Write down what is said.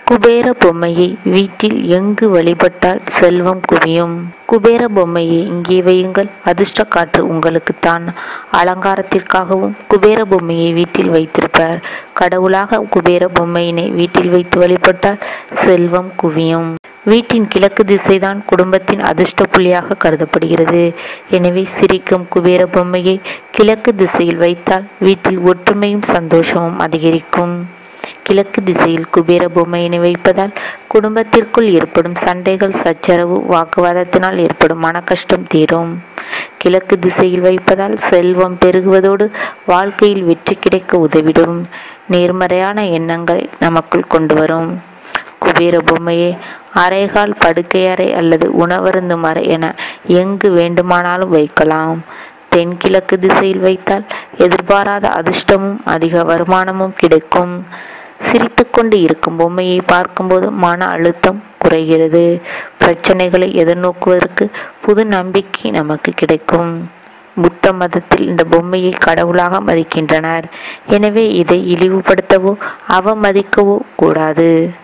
குபேர பொம்மையை வீட்டில் எங்கு வழிபட்டால் செல்வம் குவியும் குபேர பொம்மையை இங்கே வையுங்கள் அதிர்ஷ்ட காற்று உங்களுக்குத்தான் அலங்காரத்திற்காகவும் குபேர பொம்மையை வீட்டில் வைத்திருப்பார் கடவுளாக குபேர பொம்மையினை வீட்டில் வைத்து வழிபட்டால் செல்வம் குவியும் வீட்டின் கிழக்கு திசைதான் குடும்பத்தின் அதிர்ஷ்ட புள்ளியாக கருதப்படுகிறது எனவே சிரிக்கும் குபேர பொம்மையை கிழக்கு திசையில் வைத்தால் வீட்டில் ஒற்றுமையும் சந்தோஷமும் அதிகரிக்கும் கிழக்கு திசையில் குபேர பொம்மையினை வைப்பதால் குடும்பத்திற்குள் ஏற்படும் சண்டைகள் சச்சரவு வாக்குவாதத்தினால் ஏற்படும் மன கஷ்டம் தீரும் கிழக்கு திசையில் வைப்பதால் செல்வம் பெருகுவதோடு வாழ்க்கையில் வெற்றி கிடைக்க உதவிடும் நேர்மறையான எண்ணங்களை நமக்குள் கொண்டு வரும் குபேர பொம்மையை அறைகால் படுக்கையறை அல்லது உணவருந்தும் அறை என எங்கு வேண்டுமானாலும் வைக்கலாம் தென்கிழக்கு திசையில் வைத்தால் எதிர்பாராத அதிர்ஷ்டமும் அதிக வருமானமும் கிடைக்கும் சிரித்துக்கொண்டு இருக்கும் பொம்மையை பார்க்கும்போது மன அழுத்தம் குறைகிறது பிரச்சனைகளை எதிர்நோக்குவதற்கு புது நம்பிக்கை நமக்கு கிடைக்கும் புத்த மதத்தில் இந்த பொம்மையை கடவுளாக மதிக்கின்றனர் எனவே இதை இழிவுபடுத்தவோ அவமதிக்கவோ கூடாது